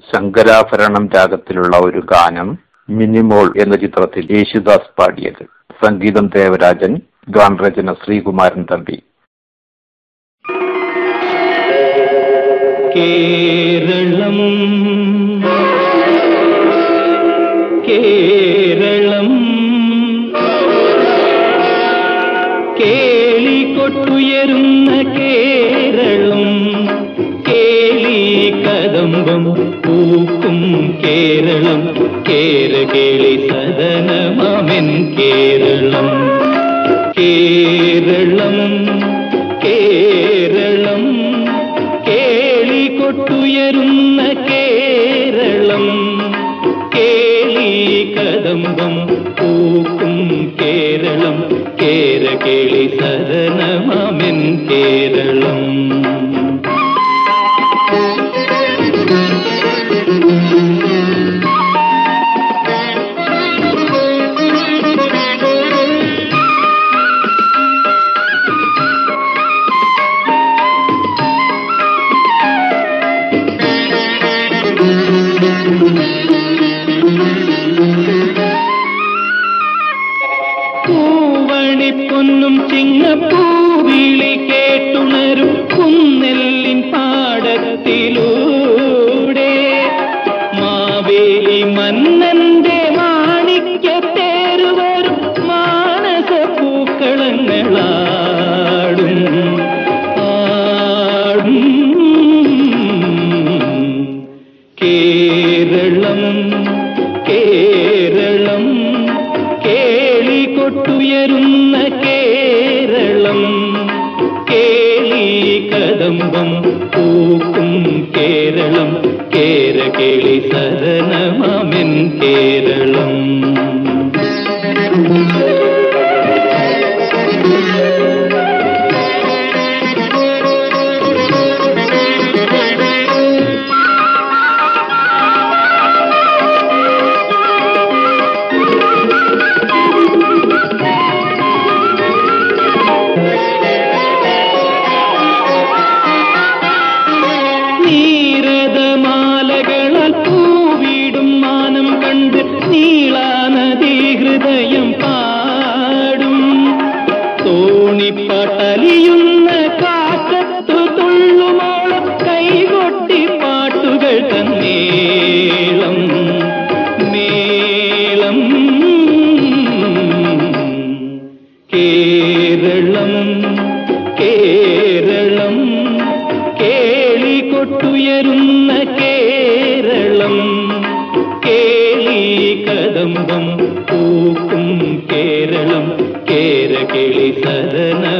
ശങ്കരാഭരണം രാഗത്തിലുള്ള ഒരു ഗാനം മിനിമോൾ എന്ന ചിത്രത്തിൽ യേശുദാസ് പാടിയത് സംഗീതം ദേവരാജൻ ഗാനരചന ശ്രീകുമാരൻ തമ്പി കേരളം കേരളം കേളികൊട്ടുയരുന്ന കേരളം കേളി കദംബം പൂക്കും കേരളം കേരകേളി സദനമാമെൻ കേരളം കേരളം കേരളം കേളികൊട്ടുയരുന്ന കേരളം കേളി കദംബം പൂക്കും കേരളം കേരകേളി സദനമാമെൻ കേരളം പൂവണിപ്പൊന്നും ചിങ്ങപ്പൂവിളി കേട്ടുണരും കുന്നെല്ലിൻ പാടത്തിലൂടെ മാവേലി മന്നന്റെ മാണിക്യത്തേരുവരും മാനസ പൂക്കളങ്ങളാടും ആടും കേരളം കേരളം കേളികൊട്ടുയരുന്ന കേരളം കേളി കദംബം പൂക്കും കേരളം കേരകേളി സദനമാമെൻ കേരളം നീരതമാലകളാൽ പൂവിടും മാനം കണ്ട് നീളാനദി ഹൃദയം പാടും തോണിപ്പാട്ടലിയുന്ന കാറ്റത്തു തുള്ളുമോളം കൈകൊട്ടി പാട്ടുകൾ തന്നേളം മേളം കേരളം കേരളം കേളികൊട്ടുയരുന്ന കേരളം കേളി കദംബം പൂക്കും കേരളം കേരകേളി സദന